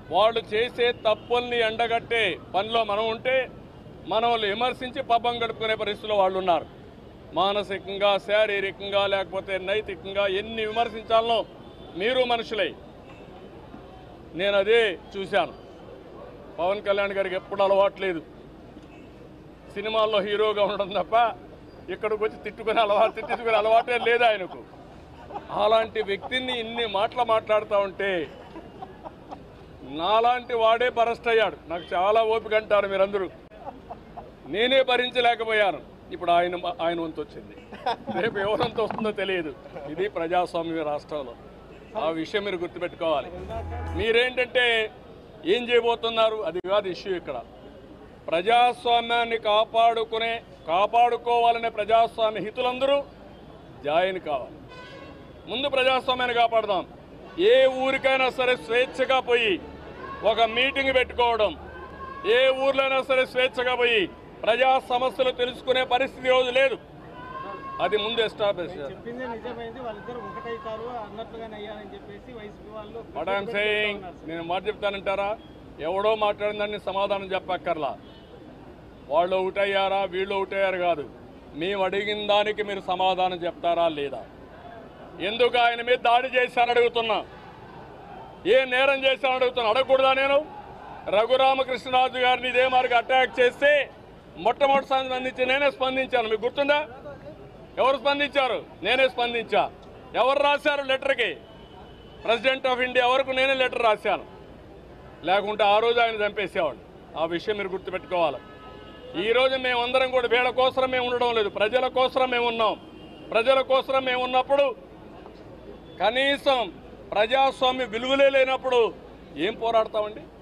వాళ్ళు చేసే తప్పుల్ని ఎండగట్టే పనిలో మనం ఉంటే మనల్ని విమర్శించి పబ్బం గడుపుకునే పరిస్థితిలో వాళ్ళు ఉన్నారు మానసికంగా శారీరకంగా లేకపోతే నైతికంగా ఎన్ని విమర్శించాలనో మీరు మనుషులై నేను అదే చూశాను పవన్ కళ్యాణ్ గారికి ఎప్పుడు అలవాట్లేదు సినిమాల్లో హీరోగా ఉండడం తప్ప ఇక్కడికి వచ్చి తిట్టుకునే అలవాటు తిట్టుకునే అలవాటే లేదు ఆయనకు అలాంటి వ్యక్తిని ఇన్ని మాటలు మాట్లాడుతూ ఉంటే నాలాంటి వాడే బరస్ట్ అయ్యాడు నాకు చాలా ఓపిక అంటారు మీరందరూ నేనే భరించలేకపోయాను ఇప్పుడు ఆయన ఆయన వంతు వచ్చింది రేపు ఎవరంత వస్తుందో తెలియదు ఇది ప్రజాస్వామ్య రాష్ట్రంలో ఆ విషయం మీరు గుర్తుపెట్టుకోవాలి మీరేంటంటే ఏం చేయబోతున్నారు అది కాదు ఇష్యూ ఇక్కడ ప్రజాస్వామ్యాన్ని కాపాడుకునే కాపాడుకోవాలనే ప్రజాస్వామ్య హితులందరూ జాయిన్ కావాలి ముందు ప్రజాస్వామ్యాన్ని కాపాడదాం ఏ ఊరికైనా సరే స్వేచ్ఛగా పోయి ఒక మీటింగ్ పెట్టుకోవడం ఏ ఊర్లైనా సరే స్వేచ్ఛగా పోయి ప్రజా సమస్యలు తెలుసుకునే పరిస్థితి రోజు లేదు అది ముందు ఎస్టాబ్లిష్ చేయాలి. చెప్పిందే నిజమైంది వాళ్ళిద్దరు ఒకటైతారు అన్నట్లుగానే అయ్యారని చెప్పేసి వైసీపీ వాళ్ళు వాట్ ఐఎమ్ సేయింగ్ నేను మాట చెప్తానంటారా ఎవడో మాట్లాడిందని సమాధానం చెప్పక్కర్లా వాళ్ళు ఒకటయ్యారా వీళ్ళు ఒకటయ్యారు కాదు మేము అడిగిన దానికి మీరు సమాధానం చెప్తారా లేదా ఎందుకు ఆయన మీద దాడి చేశారని అడుగుతున్నా ఏ నేరం చేశారని అడుగుతున్నా అడగకూడదా నేను రఘురామకృష్ణరాజు గారిని ఇదే మార్గ అటాక్ చేస్తే మొట్టమొదటిసారి స్పందించి నేనే స్పందించాను మీకు గుర్తుందా ఎవరు స్పందించారు నేనే స్పందించా ఎవరు రాశారు లెటర్కి ప్రెసిడెంట్ ఆఫ్ ఇండియా వరకు నేనే లెటర్ రాశాను లేకుంటే ఆ రోజు ఆయన చంపేసేవాడు ఆ విషయం మీరు గుర్తుపెట్టుకోవాలి ఈ రోజు మేమందరం కూడా వీళ్ళ కోసం మేము ఉండడం లేదు ప్రజల కోసం మేము ఉన్నాం ప్రజల కోసం మేము ఉన్నప్పుడు కనీసం ప్రజాస్వామ్య విలువలే లేనప్పుడు ఏం పోరాడతామండి